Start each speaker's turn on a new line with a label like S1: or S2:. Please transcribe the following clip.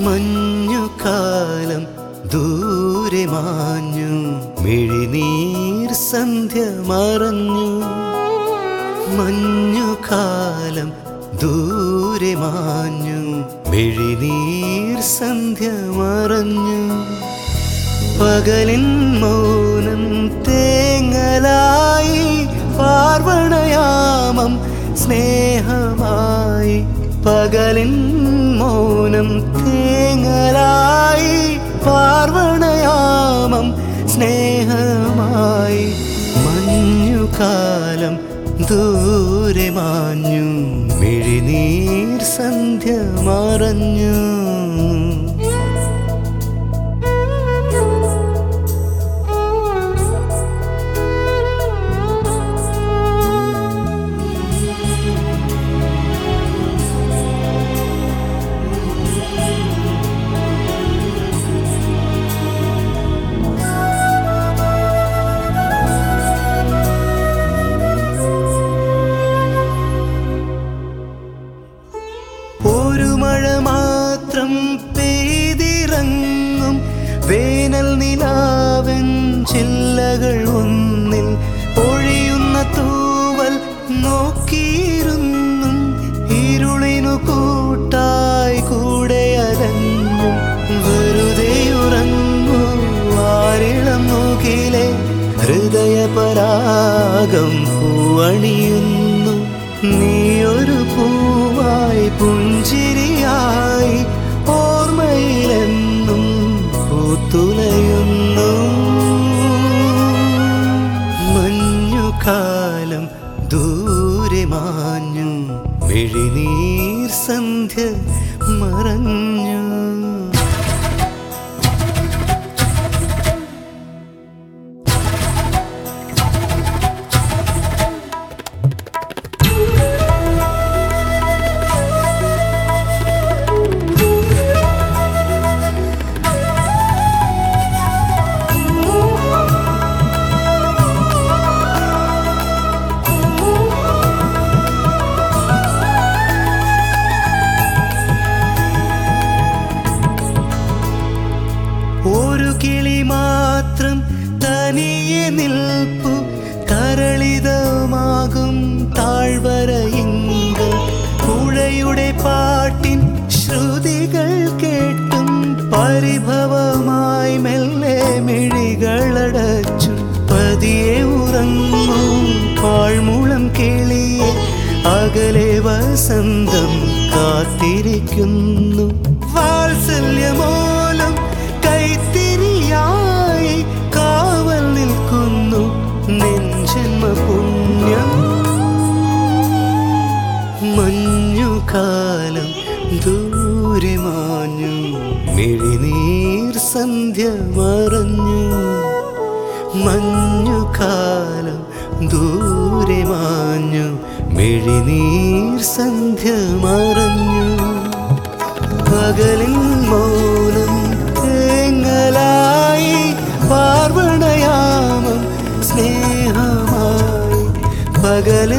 S1: മഞ്ഞുകാലം ദൂരെ മാഞ്ഞു മിഴിനീർ സന്ധ്യ മറഞ്ഞു മഞ്ഞുകാലം ദൂരെ മാഞ്ഞു മിഴിനീർ സന്ധ്യ മറഞ്ഞു പകലിൻ മൗനം തേങ്ങലായി പാർവണയാമം സ്നേഹമായി പകലിൻ മൗനം തേങ്ങലായി പാർവണയാമം സ്നേഹമായി മഞ്ഞുകാലം ദൂരെ മാഞ്ഞു മിഴിനീർ സന്ധ്യ മറഞ്ഞു ഒരു മഴ മാത്രം പെയ്തിറങ്ങും വേനൽ നിലാവൻ ചില്ലകൾ ഒന്നിൽ ഒഴിയുന്ന തൂവൽ നോക്കിയിരുന്നും ഇരുളിനു കൂട്ടായി കൂടെ അലഞ്ഞും വെറുതെ ഉറങ്ങൂ വാരിളം മുകിലെ ഹൃദയപരാഗം പൂവണിയുന്നു നീയൊരു പൂവായി പുഞ്ചിരിയായി ഓർമ്മയിലെന്നും പൂത്തുലയുന്നു മഞ്ഞുകാലം ദൂരെ മാഞ്ഞു മിഴിനീർ സന്ധ്യ മറഞ്ഞു ഒരു കിളി മാത്രം തനിയെ നിൽപ്പു തരളിതമാകും താഴ്വരയിങ്കൽ പുഴയുടെ പാട്ടിൻ ശ്രുതികൾ കേട്ടും പരിഭവമായി മെല്ലെ മിഴികളടച്ചു പതിയെ ഉറങ്ങൂ പാഴ്മുളം കിളിയെ അകലെ വസന്തം കാത്തിരിക്കുന്നു വാത്സല്യമോലം കൈത്തിരിയായി കാവൽ നിൽക്കുന്നു നെഞ്ചന്മ പുണ്യം മഞ്ഞുകാലം ദൂരെ മാഞ്ഞു മിഴിനീർ സന്ധ്യ മറഞ്ഞു മഞ്ഞുകാലം ദൂരെ മാഞ്ഞു മിഴിനീർ സന്ധ്യ മറഞ്ഞു പകലിൻ മൗനം തേങ്ങലായി പാർവണയാമം സ്നേഹമായി പകലിൻ